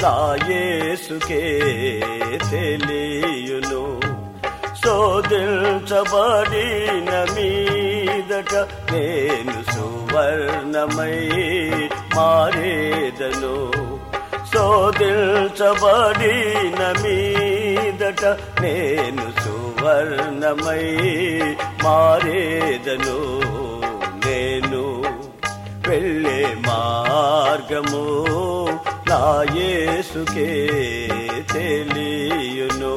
నా యేసుకే తెలియును శోధించబడిన మీదట నేను సువర్ణమై మారేదను శోధించబడిన మీదట నేను సువర్ణమై మారేదను నేను వెళ్ళే మార్గము నా యేసుకే తెలియును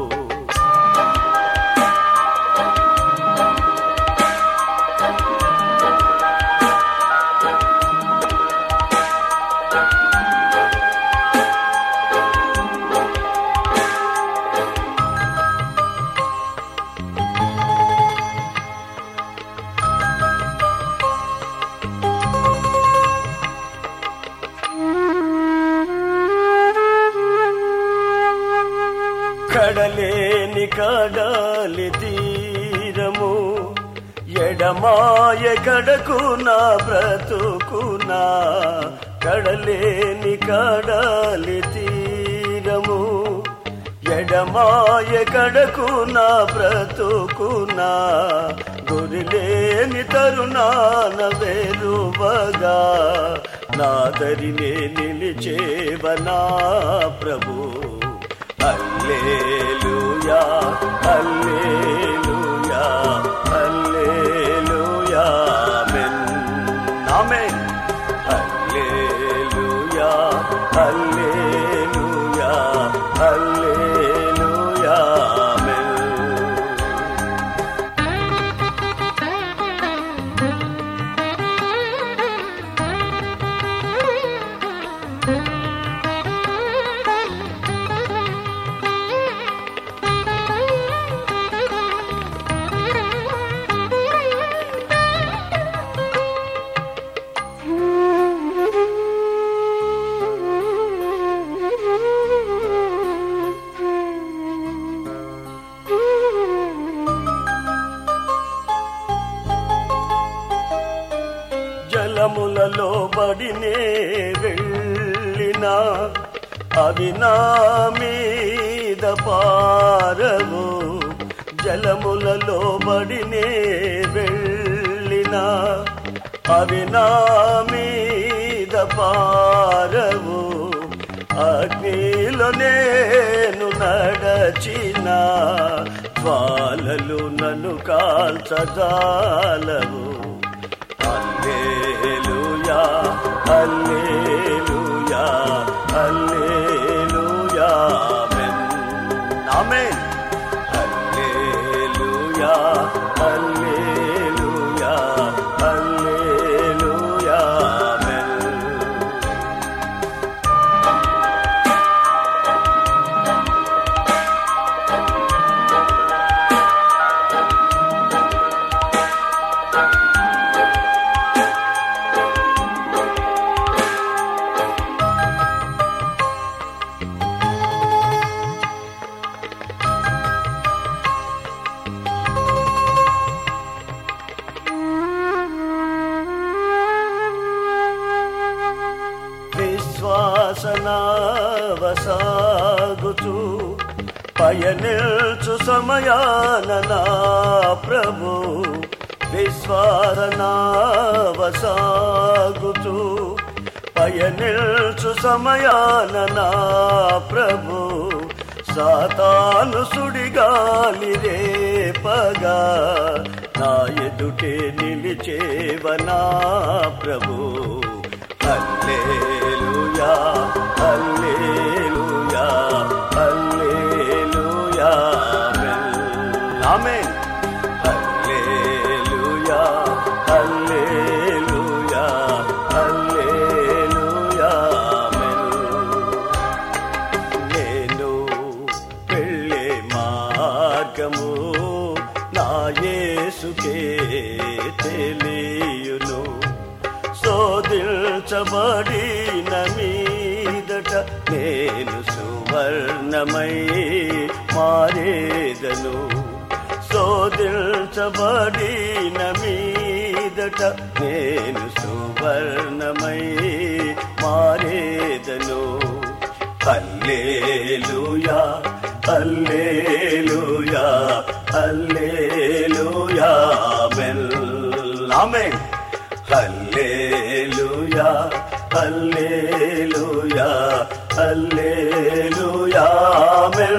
కడలేని కడాలి తీరము ఎడమాయ కడకు నా బ్రతుకునా కడలేని కడాలి తీరము ఎడమాయ కడకు నా బ్రతుకునా గురిలేని తరుణాన వేరువగా నాదరినే నిలిచేవనా ప్రభు హల్లెలూయా హల్లెలూయా హల్లెలూయా ఆమేన్ ఆమేన్ హల్లెలూయా హల్లెలూయా హల్లెలూయా ఆమేన్ జలములలో బడినే వెళ్ళిన అవి నా మీద పారవు జలములలో బడినే వెళ్ళిన అవి నా మీద పారవు అగ్నిలో నేను నడచిన జ్వాలలు నన్ను కాల్చజాలవు హల్లెలూయా హల్లెలూయా హల్లెలూయా ఆమేన్ ఆమేన్ హల్లెలూయా హల్లెలూయా హల్లెలూయా ఆమేన్ విశ్వాసనావసాగుచు పయనిల్చు సమయాన నా ప్రభు విశ్వాసనావసాగుచు పయనిల్చు సమయాన నా ప్రభు సాతాను సుడిగాలి రేపగా నా ఎదుటే నిలిచేవనా ప్రభు హల్లెలూయా హల్లెలూయా హల్లెలూయా ఆమేన్ ఆమేన్ హల్లెలూయా హల్లెలూయా హల్లెలూయా ఆమేన్ నేను వెళ్ళే మార్గము నా యేసుకే తెలియును శోధించబడిన మీదట నేను సువర్ణమై మారేదను శోధించబడిన మీదట నేను సువర్ణమై మారేదను hallelujah hallelujah hallelujah amen amen hallelujah hallelujah hallelujah amen